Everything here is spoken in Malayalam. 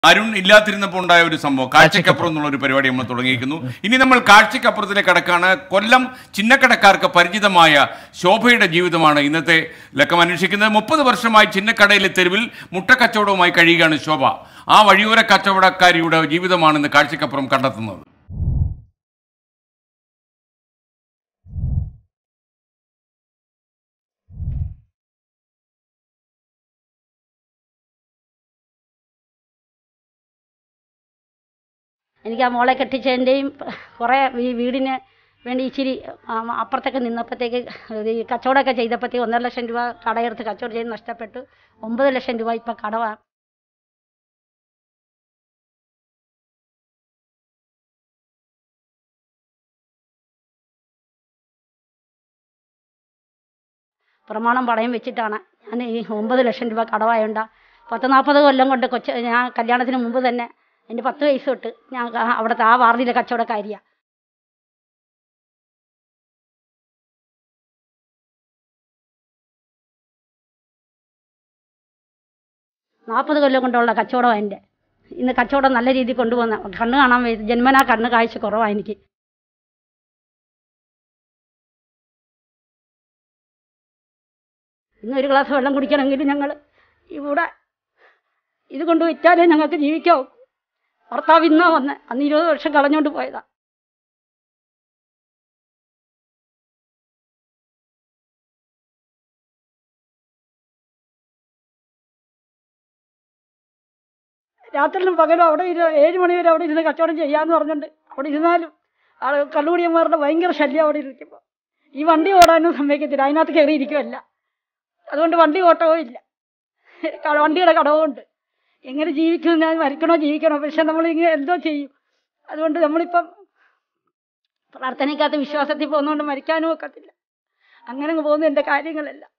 അരുൺ ഇല്ലാതിരുന്നപ്പോൾ ഉണ്ടായ ഒരു സംഭവം കാഴ്ചക്കപ്പുറം എന്നുള്ള ഒരു പരിപാടി നമ്മൾ തുടങ്ങിയിരിക്കുന്നു ഇനി നമ്മൾ കാഴ്ചക്കപ്പുറത്തിലെ കടക്കാണ് കൊല്ലം ചിന്നക്കടക്കാർക്ക് പരിചിതമായ ശോഭയുടെ ജീവിതമാണ് ഇന്നത്തെ ലക്കം അന്വേഷിക്കുന്നത് മുപ്പത് വർഷമായി ചിന്നക്കടയിലെ തെരുവിൽ മുട്ടക്കച്ചവടവുമായി കഴിയുകയാണ് ശോഭ ആ വഴിയോര കച്ചവടക്കാരിയുടെ ജീവിതമാണ് ഇന്ന് കാഴ്ചക്കപ്പുറം കണ്ടെത്തുന്നത് എനിക്ക് ആ മോളെ കെട്ടിച്ചതിൻ്റെയും കുറേ ഈ വീടിന് വേണ്ടി ഇച്ചിരി ആ, അപ്പുറത്തൊക്കെ നിന്നപ്പോഴത്തേക്ക് ഈ കച്ചവടമൊക്കെ ചെയ്തപ്പോഴത്തേക്ക് ഒന്നര ലക്ഷം രൂപ കടയെടുത്ത് കച്ചവടം ചെയ്ത് നഷ്ടപ്പെട്ടു ഒമ്പത് ലക്ഷം രൂപ ഇപ്പം കടവാണ് പ്രമാണം പണയം വെച്ചിട്ടാണ് ഞാൻ ഈ ഒമ്പത് ലക്ഷം രൂപ കടവായോണ്ട പത്ത് നാൽപ്പത് കൊല്ലം കൊണ്ട് കൊച്ച് ഞാൻ കല്യാണത്തിന് മുമ്പ് തന്നെ എൻ്റെ പത്ത് വയസ്സ് തൊട്ട് ഞാൻ ക- അവിടുത്തെ ആ വാർഡിലെ കച്ചവടക്കാരിയാണ് നാൽപ്പത് കൊല്ലം കൊണ്ടുള്ള കച്ചവടമാണ് എൻ്റെ ഇന്ന് കച്ചവടം നല്ല രീതിയിൽ കൊണ്ടുപോകുന്ന കണ്ണ് കാണാൻ വയ്യ ജന്മനാ കണ്ണ് കാഴ്ച കുറവാണ് എനിക്ക് ഇന്ന് ഒരു ഗ്ലാസ് വെള്ളം കുടിക്കണമെങ്കിൽ ഞങ്ങൾ ഇവിടെ ഇത് കൊണ്ട് വിറ്റാലേ ഞങ്ങൾക്ക് ജീവിക്കാവൂ ഭർത്താവ് ഇന്നാ വന്ന് അന്ന് ഇരുപത് വർഷം കളഞ്ഞുകൊണ്ട് പോയതാ രാത്രിയിലും പകലും അവിടെ ഇരുന്ന് ഏഴ് മണി വരെ അവിടെ ഇരുന്ന് കച്ചവടം ചെയ്യാന്ന് പറഞ്ഞുകൊണ്ട് അവിടെ ഇരുന്നാലും ആൾ കള്ളുകുടിയന്മാരുടെ ഭയങ്കര ശല്യം അവിടെ ഇരിക്കുമ്പോൾ ഈ വണ്ടി ഓടാനും സമ്മതിക്കത്തില്ല അതിനകത്ത് കയറിയിരിക്കുമല്ല അതുകൊണ്ട് വണ്ടി ഓട്ടവും ഇല്ല ക- വണ്ടിയുടെ കടവും ഉണ്ട് എങ്ങനെ ജീവിക്കും ഞാൻ മരിക്കണോ ജീവിക്കണോ പക്ഷെ നമ്മൾ ഇങ്ങനെ എന്തോ ചെയ്യും അതുകൊണ്ട് നമ്മളിപ്പം പ്രാർത്ഥനയ്ക്കകത്ത് വിശ്വാസത്തിൽ പോകുന്നതുകൊണ്ട് മരിക്കാനും ഒക്കത്തില്ല അങ്ങനെ അങ്ങ് പോകുന്നു എൻ്റെ കാര്യങ്ങളെല്ലാം